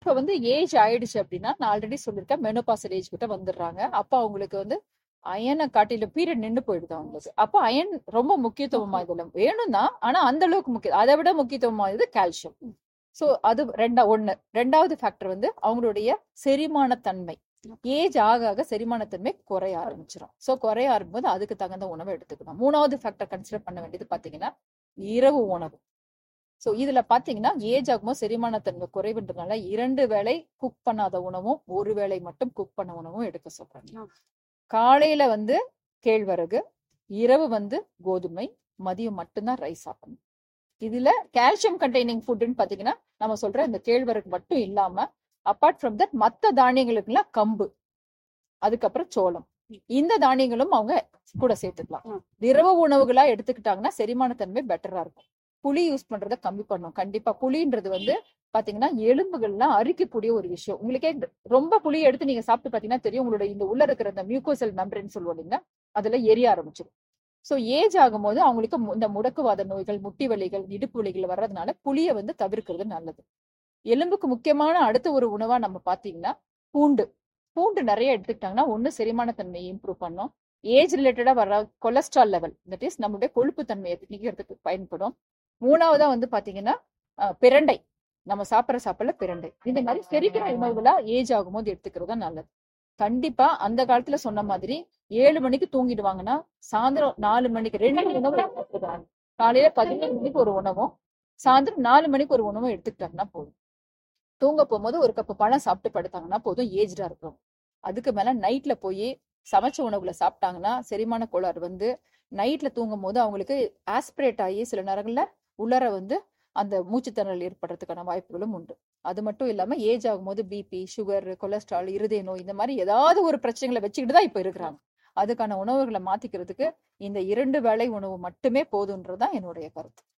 இப்ப வந்து ஏஜ் ஆயிடுச்சு அப்படின்னா நான் ஆல்ரெடி சொல்லியிருக்கேன் மெனோபாசல் ஏஜ் கிட்ட வந்துடுறாங்க அப்ப அவங்களுக்கு வந்து அயனை காட்டில பீரியட் நின்று போயிடுது அவங்களுக்கு அப்ப அயன் ரொம்ப முக்கியத்துவமா இதுல வேணும் தான் ஆனா அந்த அளவுக்கு முக்கியம் அதை விட முக்கியத்துவமா இது கால்சியம் சோ அது ரெண்டா ஒண்ணு ரெண்டாவது ஃபேக்டர் வந்து அவங்களுடைய செரிமான தன்மை ஏஜ் ஆக ஆக செரிமானத்தன்மை குறைய ஆரம்பிச்சிடும் சோ குறைய ஆரம்பிக்கும்போது அதுக்கு தகுந்த உணவை எடுத்துக்கணும் மூணாவது ஃபேக்டர் கன்சிடர் பண்ண வேண்டியது பாத்தீங்கன்னா இரவு உணவு சோ இதுல பாத்தீங்கன்னா ஏஜ் ஆகும்போது செரிமானத்தன்மை குறைவுன்றதுனால இரண்டு வேளை குக் பண்ணாத உணவும் ஒரு வேளை மட்டும் குக் பண்ண உணவும் எடுக்க சொல்றாங்க காலையில வந்து கேழ்வரகு இரவு வந்து கோதுமை மதியம் மட்டும்தான் ரைஸ் சாப்பிடணும் இதுல கால்சியம் கண்டெய்னிங் ஃபுட்னு பாத்தீங்கன்னா நம்ம சொல்ற இந்த கேழ்வரகு மட்டும் இல்லாம அப்பார்ட் ஃப்ரம் தட் மத்த தானியங்களுக்குலாம் கம்பு அதுக்கப்புறம் சோளம் இந்த தானியங்களும் அவங்க கூட சேர்த்துக்கலாம் ம். திரவ உணவுகளா எடுத்துக்கிட்டாங்கன்னா செரிமானத்தன்மை பெட்டரா இருக்கும் புளி யூஸ் பண்றத கம்மி பண்ணும் கண்டிப்பா புளின்றது வந்து பாத்தீங்கன்னா எலும்புகள்லாம் அரிக்கக்கூடிய ஒரு விஷயம் உங்களுக்கே இந்த- ரொம்ப புளி எடுத்து நீங்க சாப்பிட்டு பாத்தீங்கன்னா தெரியும் உங்களோட இந்த உள்ள இருக்கிற இந்த மியூக்கோசல் மெம்பரேன்னு சொல்லுவோம் இல்லைங்களா அதுல எரிய ஆரம்பிச்சிடும் சோ ஏஜ் ஆகும்போது அவங்களுக்கு மு- இந்த முடக்குவாத நோய்கள் முட்டி வலிகள் இடுப்பு வலிகள் வர்றதுனால புளியை வந்து தவிர்க்கிறது நல்லது எலும்புக்கு முக்கியமான அடுத்த ஒரு உணவா நம்ம பாத்தீங்கன்னா பூண்டு பூண்டு நிறைய எடுத்துக்கிட்டாங்கன்னா ஒண்ணு செரிமான தன்மையை இம்ப்ரூவ் பண்ணும் ஏஜ் ரிலேட்டடா வர்ற கொலஸ்ட்ரால் லெவல் தட் இஸ் நம்மளுடைய கொழுப்பு தன்மையை நீக்கிறதுக்கு பயன்படும் மூணாவதா வந்து பாத்தீங்கன்னா அஹ், பிரண்டை நம்ம சாப்பிட்ற சாப்பிடல பிரண்டை இந்த மாதிரி செரிக்கிற உணவுகளா ஏஜ் ஆகும்போது எடுத்துக்கிறது தான் நல்லது கண்டிப்பா அந்த காலத்துல சொன்ன மாதிரி ஏழு மணிக்கு தூங்கிடுவாங்கன்னா சாயந்தரம் நாலு மணிக்கு ரெண்டு உணவு எடுத்துக்கிறாங்க காலையில பதினேழு மணிக்கு ஒரு உணவும் சாயந்தரம் நாலு மணிக்கு ஒரு உணவும் எடுத்துக்கிட்டாங்கன்னா போதும் தூங்க போகும்போது ஒரு கப்பு பழம் சாப்பிட்டு படுத்தாங்கன்னா போதும் ஏஜ்டா இருக்கும் அதுக்கு மேல நைட்ல போய் சமைச்ச உணவுல சாப்பிட்டாங்கன்னா செரிமான கோளாறு வந்து நைட்ல தூங்கும் போது அவங்களுக்கு ஆஸ்பிரேட் ஆகி சில நேரங்கள்ல உள்ளர வந்து அந்த மூச்சுத்திணறல் ஏற்படுறதுக்கான வாய்ப்புகளும் உண்டு அது மட்டும் இல்லாம ஏஜ் ஆகும்போது பிபி சுகர் கொலஸ்ட்ரால் இருதய நோய் இந்த மாதிரி ஏதாவது ஒரு பிரச்சனைகளை வச்சுக்கிட்டு தான் இப்ப இருக்கிறாங்க அதுக்கான உணவுகளை மாத்திக்கிறதுக்கு இந்த இரண்டு வேளை உணவு மட்டுமே போதுன்றதுதான் என்னுடைய கருத்து